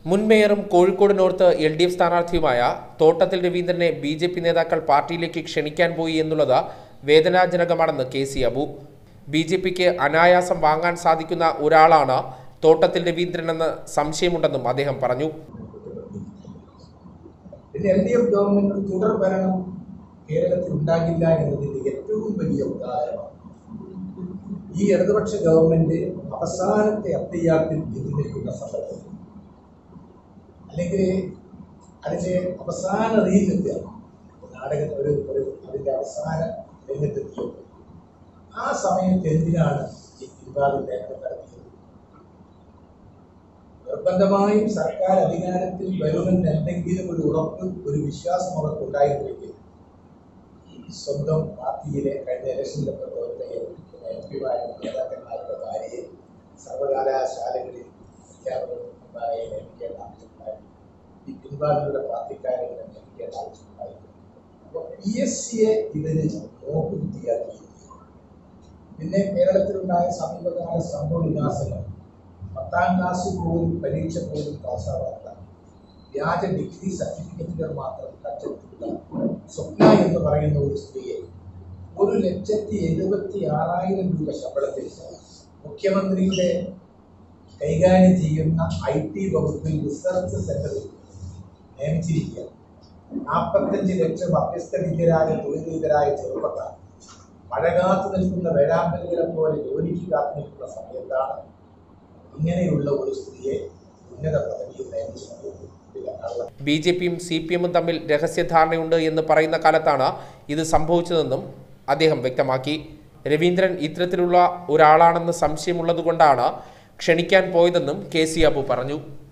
മുൻ മേയറും Kozhikode north L D F സ്ഥാനാർത്ഥിയുമായ തോട്ടത്തിൽ രവീന്ദ്രനെ ബി ജെ പി നേതാക്കൾ പാർട്ടിയിലേക്ക് ക്ഷണിക്കാൻ പോയി എന്നുള്ളത് വേദനാജനകമാണെന്ന് K C Abu B J പിക്ക് അനായാസം വാങ്ങാൻ സാധിക്കുന്ന ഒരാളാണ് തോട്ടത്തിൽ രവീന്ദ്രനെന്ന് സംശയമുണ്ടെന്നും അദ്ദേഹം പറഞ്ഞു പിന്നെ എൽ ഡി എഫ് ഗവൺമെന്റ് തുടർ ഭരണം കേരളത്തിൽ ഉണ്ടാകില്ല എന്നതിന്റെ ഏറ്റവും വലിയ ഉദാഹരണമാണ് ഈ ഇടതുപക്ഷ ഗവൺമെന്റ് അവസാനത്തെ അത്തയ്യാത്തിൽ എത്തി നിൽക്കുന്ന സന്ദർഭത്തിൽ അല്ലെങ്കിൽ അതിന്റെ അവസാന റീലെത്തിയ നാടകത്തിൽ ഒരു ഒരു അതിന്റെ അവസാന രംഗത്തെത്തിയത് ആ സമയത്ത് എന്തിനാണ് ഈ പിൻവാതിൽ ലേഖനം നടത്തിയത് നിർബന്ധമായും സർക്കാർ അധികാരത്തിൽ വരുമെന്ന് എന്തെങ്കിലും ഒരു ഉറപ്പ് ഒരു വിശ്വാസം അവർക്ക് ഉണ്ടായിരുന്നെങ്കിൽ സ്വന്തം പാർട്ടിയിലെ കഴിഞ്ഞ ഇലക്ഷനിലൊക്കെ തോറ്റ എം പിമാരും നേതാക്കന്മാരുടെ ഭാര്യയെ സർവകലാശാലകളിൽ അധ്യാപകന്മാരെ നിയമിക്കേണ്ട ആവശ്യമുണ്ടായിരുന്നു ഈ പിൻവാതിലുള്ള പാർട്ടിക്കാരെ നിയമിക്കേണ്ട ആവശ്യമുണ്ടായിരുന്നു അപ്പോൾ പി എസ് സിയെ ഇതിന് നോക്കുകുത്തിയാക്കി പിന്നെ കേരളത്തിലുണ്ടായ സമീപകാല സംഭവ വികാസങ്ങൾ പത്താം ക്ലാസ് പോലും പരീക്ഷ പോലും പാസ്സാവാത്ത വ്യാജ ഡിഗ്രി സർട്ടിഫിക്കറ്റുകൾ മാത്രം കച്ചവടത്തിലുള്ള സ്വപ്ന എന്ന് പറയുന്ന ഒരു സ്ത്രീയെ ഒരു ലക്ഷത്തി എഴുപത്തി ആറായിരം രൂപ ശമ്പളത്തിൽ മുഖ്യമന്ത്രിയുടെ കൈകാര്യം ചെയ്യുന്ന ഐ ടി വകുപ്പിൽ റിസർച്ച് സെന്ററിൽ നിയമിച്ചിരിക്കുക നാൽപ്പത്തഞ്ച് ലക്ഷം അഭ്യസ്തവിദ്യരായ തൊഴിലിതരായ ചെറുപ്പക്കാർ മഴ കാത്തു നിൽക്കുന്ന വേഴാമ്പലുകളെ പോലെ ജോലിക്ക് കാത്തു നിൽക്കുന്ന സമയത്താണ് ഇങ്ങനെയുള്ള ഒരു സ്ത്രീയെ ഉന്നത പദവിയിൽ നിയമിച്ചത് ബി ജെ പിയും സി പി എമ്മും തമ്മിൽ രഹസ്യധാരണയുണ്ട് എന്ന് പറയുന്ന കാലത്താണ് ഇത് സംഭവിച്ചതെന്നും അദ്ദേഹം വ്യക്തമാക്കി രവീന്ദ്രൻ ഇത്തരത്തിലുള്ള ഒരാളാണെന്ന് സംശയമുള്ളതുകൊണ്ടാണ് ക്ഷണിക്കാൻ പോയതെന്നും കെ സി അബു പറഞ്ഞു